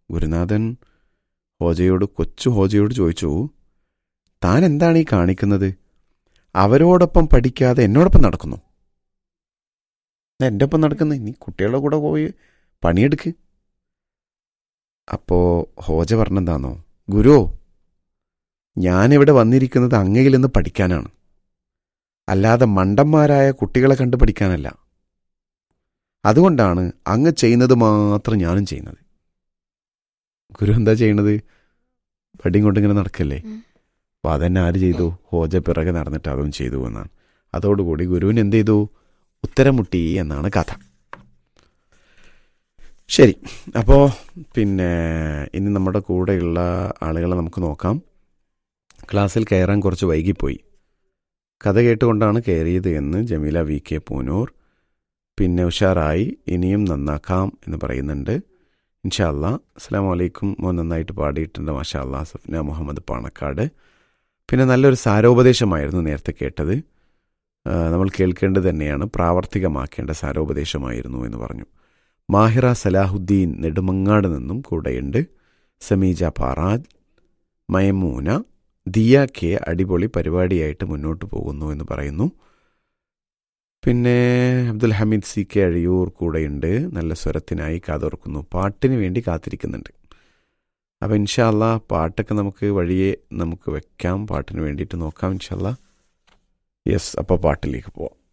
ഗുരുനാഥൻ ഹോജയോട് കൊച്ചു ഹോജയോട് ചോദിച്ചു താൻ എന്താണ് ഈ കാണിക്കുന്നത് അവരോടൊപ്പം പഠിക്കാതെ എന്നോടൊപ്പം നടക്കുന്നു എൻ്റെ ഒപ്പം നടക്കുന്നത് നീ കുട്ടികളുടെ കൂടെ പോയി പണിയെടുക്ക് അപ്പോൾ ഹോജ പറഞ്ഞെന്താണോ ഗുരു ഞാനിവിടെ വന്നിരിക്കുന്നത് അങ്ങയിൽ നിന്ന് പഠിക്കാനാണ് അല്ലാതെ മണ്ടന്മാരായ കുട്ടികളെ കണ്ട് പഠിക്കാനല്ല അതുകൊണ്ടാണ് അങ്ങ് ചെയ്യുന്നത് മാത്രം ഞാനും ചെയ്യുന്നത് ഗുരു എന്താ ചെയ്യണത് വടിയും കൊണ്ടിങ്ങനെ നടക്കല്ലേ ഉം. അപ്പോൾ അതന്നെ ആര് ചെയ്തു ഹോജ പിറകെ നടന്നിട്ട് അതും ചെയ്തു എന്നാണ് അതോടുകൂടി ഗുരുവിന് എന്ത് ചെയ്തു ഉത്തരം മുട്ടി എന്നാണ് കഥ ശരി അപ്പോൾ പിന്നെ ഇനി നമ്മുടെ കൂടെയുള്ള ആളുകളെ നമുക്ക് നോക്കാം ക്ലാസ്സിൽ കയറാൻ കുറച്ച് വൈകിപ്പോയി കഥ കേട്ടുകൊണ്ടാണ് കയറിയത് എന്ന് ജമീല വി കെ പൂനൂർ പിന്നെ ഉഷാറായി ഇനിയും നന്നാക്കാം എന്ന് പറയുന്നുണ്ട് ഇൻഷാല്ല അസ്സാം വലൈക്കും മോൻ നന്നായിട്ട് പാടിയിട്ടുണ്ട് മാഷാ അല്ലാ സഫ്ന മുഹമ്മദ് പാണക്കാട് പിന്നെ നല്ലൊരു സാരോപദേശമായിരുന്നു നേരത്തെ കേട്ടത് ആ, നമ്മൾ കേൾക്കേണ്ടത് തന്നെയാണ് പ്രാവർത്തികമാക്കേണ്ട സാരോപദേശമായിരുന്നു എന്ന് പറഞ്ഞു മാഹിറ സലാഹുദ്ദീൻ നെടുമങ്ങാട് നിന്നും കൂടെയുണ്ട് സമീജ പാറാജ് മയമൂന ദിയ കെ അടിപൊളി പരിപാടിയായിട്ട് മുന്നോട്ട് പോകുന്നു എന്ന് പറയുന്നു പിന്നെ അബ്ദുൽ ഹമീദ് സി കെ അഴിയൂർ കൂടെയുണ്ട് നല്ല സ്വരത്തിനായി കാതോർക്കുന്നു പാട്ടിന് വേണ്ടി കാത്തിരിക്കുന്നുണ്ട് അപ്പം ഇൻഷാല്ല പാട്ടൊക്കെ നമുക്ക് വഴിയെ നമുക്ക് വെക്കാം പാട്ടിന് വേണ്ടിയിട്ട് നോക്കാം ഇൻഷാല്ല യെസ് അപ്പോൾ പാട്ടിലേക്ക് പോവാം